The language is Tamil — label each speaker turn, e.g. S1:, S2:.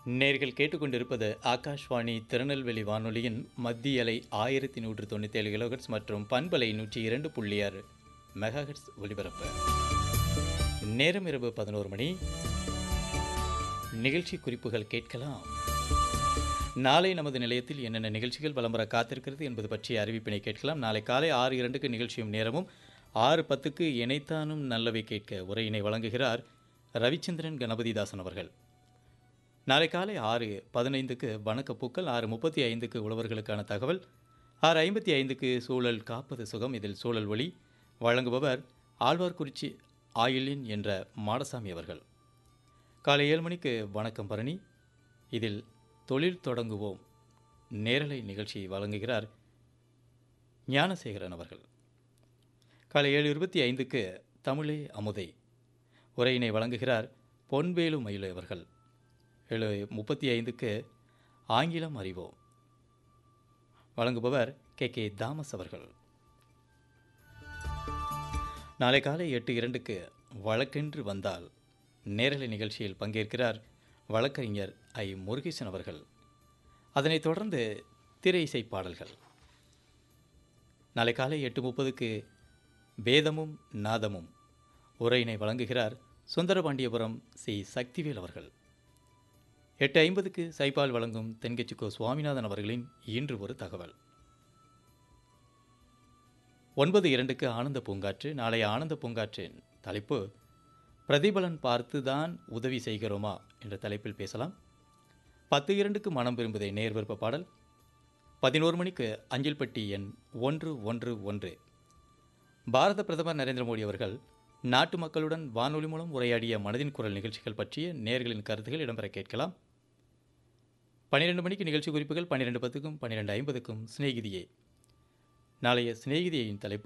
S1: நேர்கள் கேட்டுக்கொண்டிருப்பது ஆகாஷ்வாணி திருநெல்வேலி வானொலியின் மத்திய அலை ஆயிரத்தி நூற்று தொண்ணூற்றி ஏழு கிலோஹெட்ஸ் மற்றும் பண்பலை நூற்றி இரண்டு புள்ளி ஆறு மெகாஹெட்ஸ் ஒலிபரப்பு நேரம் இரவு பதினோரு மணி நிகழ்ச்சி குறிப்புகள் கேட்கலாம் நாளை நமது நிலையத்தில் என்னென்ன நிகழ்ச்சிகள் வலம் வர காத்திருக்கிறது என்பது பற்றிய அறிவிப்பினை கேட்கலாம் நாளை காலை ஆறு இரண்டுக்கு நிகழ்ச்சியும் நேரமும் ஆறு பத்துக்கு இணைத்தானும் நல்லவை கேட்க உரையினை வழங்குகிறார் ரவிச்சந்திரன் கணபதிதாசன் அவர்கள் நாளை காலை ஆறு பதினைந்துக்கு வணக்கப்பூக்கள் ஆறு முப்பத்தி ஐந்துக்கு உழவர்களுக்கான தகவல் ஆறு ஐம்பத்தி ஐந்துக்கு சூழல் காப்பது சுகம் இதில் சூழல் ஒளி வழங்குபவர் ஆழ்வார்குறிச்சி ஆயிலின் என்ற மாடசாமி அவர்கள் காலை ஏழு மணிக்கு வணக்கம் பரணி இதில் தொழில் தொடங்குவோம் நேரலை நிகழ்ச்சி வழங்குகிறார் ஞானசேகரன் அவர்கள் காலை ஏழு இருபத்தி ஐந்துக்கு தமிழே அமுதை உரையினை வழங்குகிறார் பொன்வேலு மயிலு அவர்கள் ஏழு முப்பத்தி ஐந்துக்கு ஆங்கிலம் அறிவோம் வழங்குபவர் கே கே தாமஸ் அவர்கள் நாளை காலை எட்டு இரண்டுக்கு வழக்கென்று வந்தால் நேரலை நிகழ்ச்சியில் பங்கேற்கிறார் வழக்கறிஞர் ஐ முருகேசன் அவர்கள் அதனைத் தொடர்ந்து திரை இசை பாடல்கள் நாளை காலை எட்டு முப்பதுக்கு வேதமும் நாதமும் உரையினை வழங்குகிறார் சுந்தரபாண்டியபுரம் சி சக்திவேல் அவர்கள் எட்டு ஐம்பதுக்கு சைபால் வழங்கும் தென்கட்சிக்கோ சுவாமிநாதன் அவர்களின் இன்று ஒரு தகவல் ஒன்பது இரண்டுக்கு ஆனந்த பூங்காற்று நாளைய ஆனந்த பூங்காற்றின் தலைப்பு பிரதிபலன் பார்த்து தான் உதவி செய்கிறோமா என்ற தலைப்பில் பேசலாம் பத்து இரண்டுக்கு மனம் விரும்புதை நேர் விருப்ப பாடல் பதினோரு மணிக்கு அஞ்சல்பட்டி எண் ஒன்று ஒன்று ஒன்று பாரத பிரதமர் நரேந்திர மோடி அவர்கள் நாட்டு மக்களுடன் வானொலி மூலம் உரையாடிய மனதின் குரல் நிகழ்ச்சிகள் பற்றிய நேர்களின் கருத்துகள் இடம்பெற கேட்கலாம் பன்னிரெண்டு மணிக்கு நிகழ்ச்சி குறிப்புகள் பன்னிரெண்டு பத்துக்கும் பன்னிரெண்டு ஐம்பதுக்கும் சிநேகிதியே நாளைய சிநேகிதியின் தலைப்பு